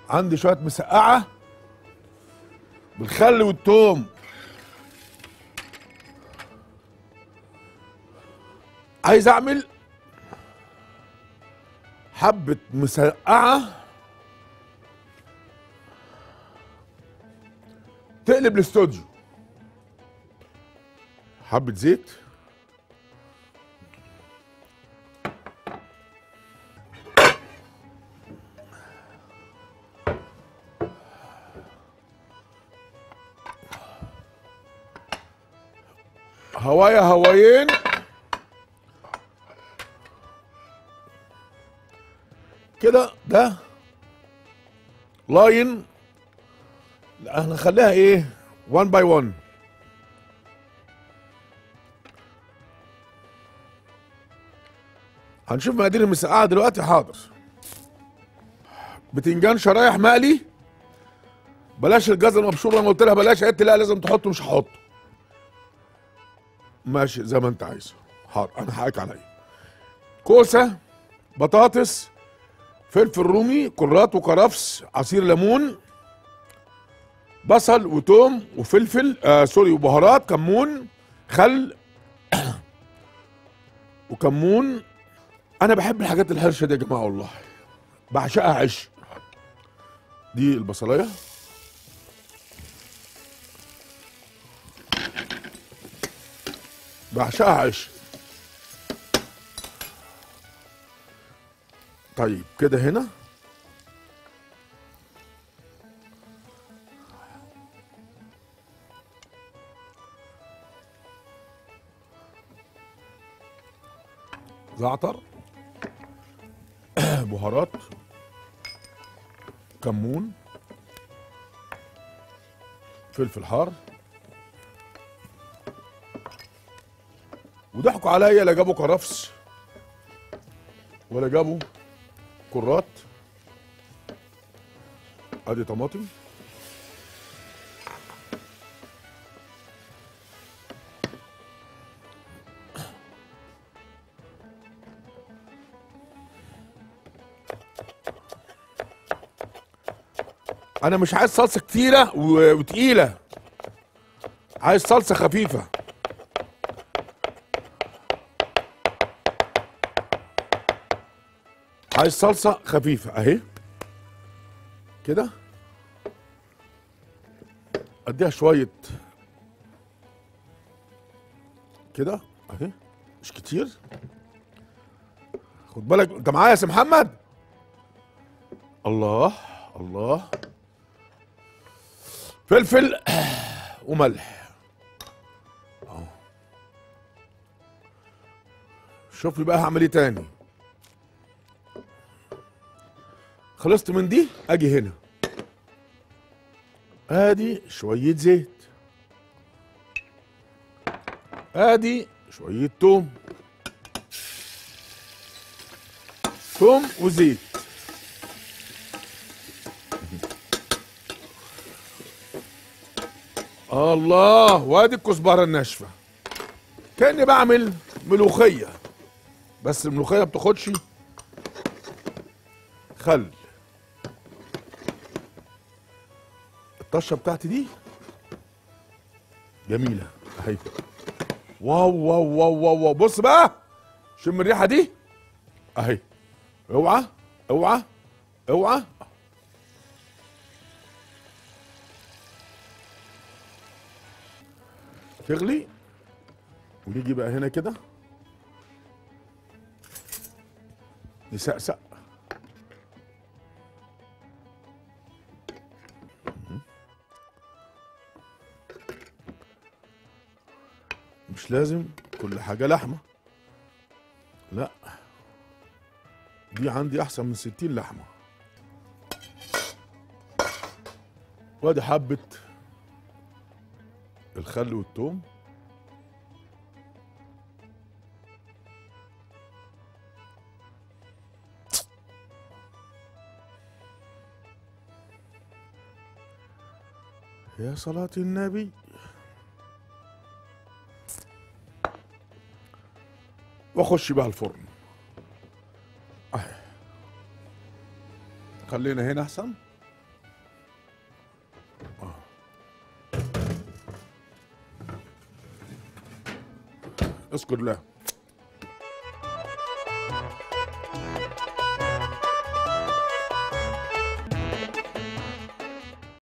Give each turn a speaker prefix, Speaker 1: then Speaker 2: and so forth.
Speaker 1: عندي شويه مسقعه بالخل والثوم عايز اعمل حبه مسقعه تقلب الاستوديو حبه زيت هوايا هوايين كده ده لاين لا هنخليها ايه 1 باي 1 هنشوف مقادير المسقعه دلوقتي حاضر بتنجان شرايح مقلي بلاش الجزر المبشور انا قلت لها بلاش قالت لي لا لازم تحطه مش هحطه ماشي زي ما انت عايز حاضر انا حقك عليا كوسه بطاطس فلفل رومي كرات وكرفس عصير ليمون بصل وتوم وفلفل آه سوري وبهارات كمون خل وكمون انا بحب الحاجات الحرشه دي يا جماعه والله بعشقها عش دي البصلايه بعشقها عش طيب كده هنا زعتر بهارات كمون فلفل حار وضحكوا عليا لا جابوا كرفس ولا جابوا كرات ادي طماطم انا مش عايز صلصه كتيره و- وتقيله عايز صلصه خفيفه عايز صلصه خفيفه اهي كده اديها شويه كده اهي مش كتير خد بالك انت معايا يا سي محمد الله الله فلفل وملح اهو شوف لي بقى هعمل ايه تاني خلصت من دي اجي هنا ادي شوية زيت ادي شوية توم توم وزيت الله وادي الكزبرة الناشفة كأني بعمل ملوخية بس الملوخية بتاخدش خل الطشه بتاعتي دي جميله اهي واو واو واو واو واو بص بقى شم الريحه دي اهي اوعى اوعى اوعى تغلي ونيجي بقى هنا كده نسقسق مش لازم كل حاجة لحمة لا دي عندي أحسن من ستين لحمة وادي حبة الخل والثوم يا صلاة النبي واخش بقى الفرن اهي خلينا هنا احسن اذكر الله